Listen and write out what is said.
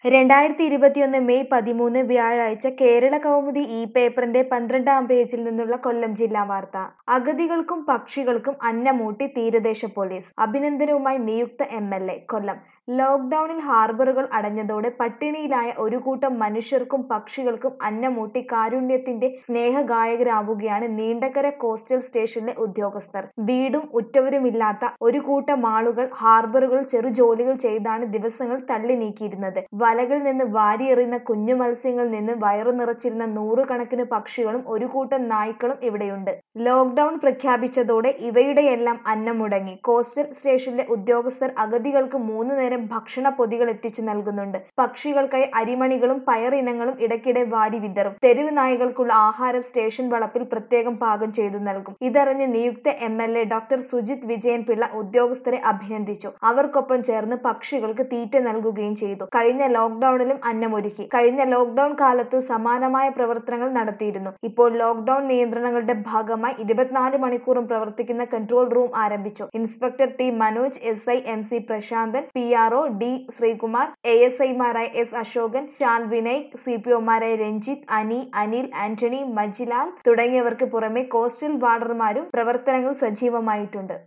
രണ്ടായിരത്തി ഇരുപത്തിയൊന്ന് മെയ് പതിമൂന്ന് വ്യാഴാഴ്ച കേരള കൗമുദി ഈ പേപ്പറിന്റെ പന്ത്രണ്ടാം പേജിൽ നിന്നുള്ള കൊല്ലം ജില്ലാ വാർത്ത അഗതികൾക്കും പക്ഷികൾക്കും അന്നമൂട്ടി തീരദേശ പോലീസ് അഭിനന്ദനവുമായി നിയുക്ത എം എൽ എ കൊല്ലം ലോക്ഡൌണിൽ ഹാർബറുകൾ അടഞ്ഞതോടെ പട്ടിണിയിലായ ഒരു കൂട്ടം മനുഷ്യർക്കും പക്ഷികൾക്കും അന്നമൂട്ടി കാരുണ്യത്തിന്റെ സ്നേഹഗായകരാവുകയാണ് നീണ്ടകര കോസ്റ്റൽ സ്റ്റേഷനിലെ ഉദ്യോഗസ്ഥർ വീടും ഉറ്റവരുമില്ലാത്ത ഒരു കൂട്ടം ആളുകൾ ഹാർബറുകൾ ചെറു ജോലികൾ ചെയ്താണ് ദിവസങ്ങൾ തള്ളി നീക്കിയിരുന്നത് വലകളിൽ നിന്ന് വാരിയെറിയുന്ന കുഞ്ഞു മത്സ്യങ്ങളിൽ നിന്ന് വയറു നിറച്ചിരുന്ന നൂറുകണക്കിന് പക്ഷികളും ഒരു കൂട്ടം നായ്ക്കളും ഇവിടെയുണ്ട് ലോക്ഡൌൺ പ്രഖ്യാപിച്ചതോടെ ഇവയുടെയെല്ലാം അന്നം മുടങ്ങി കോസ്റ്റൽ സ്റ്റേഷനിലെ ഉദ്യോഗസ്ഥർ അഗതികൾക്ക് മൂന്നു നേരം ഭക്ഷണ പൊതികൾ എത്തിച്ചു നൽകുന്നുണ്ട് പക്ഷികൾക്കായി അരിമണികളും പയറിനങ്ങളും ഇടയ്ക്കിടെ വാരി വിതറും തെരുവ് നായ്കൾക്കുള്ള ആഹാരം സ്റ്റേഷൻ വളപ്പിൽ പ്രത്യേകം പാകം ചെയ്തു നൽകും ഇതറിഞ്ഞ് നിയുക്ത M L A doctor Sujith Vijayan Pillai ഉദ്യോഗസ്ഥരെ അഭിനന്ദിച്ചു അവർക്കൊപ്പം ചേർന്ന് പക്ഷികൾക്ക് തീറ്റ നൽകുകയും ചെയ്തു കഴിഞ്ഞ ലോക്ഡൌണിലും അന്നമൊരുക്കി കഴിഞ്ഞ ലോക്ഡൌൺ കാലത്ത് സമാനമായ പ്രവർത്തനങ്ങൾ നടത്തിയിരുന്നു ഇപ്പോൾ ലോക്ഡൌൺ നിയന്ത്രണങ്ങളുടെ ഭാഗമായി ഇരുപത്തിനാല് മണിക്കൂറും പ്രവർത്തിക്കുന്ന കൺട്രോൾ റൂം ആരംഭിച്ചു inspector T Manoj S I M C Prasanthan P R O D Sreekumar A S ഐമാരായ S Asokan Shan Vinay C P ഒമാരായ രഞ്ജിത്ത് അനി അനിൽ ആന്റണി മജിലാൽ തുടങ്ങിയവർക്ക് പുറമെ കോസ്റ്റൽ വാർഡർമാരും പ്രവർത്തനങ്ങൾ സജീവമായിട്ടുണ്ട്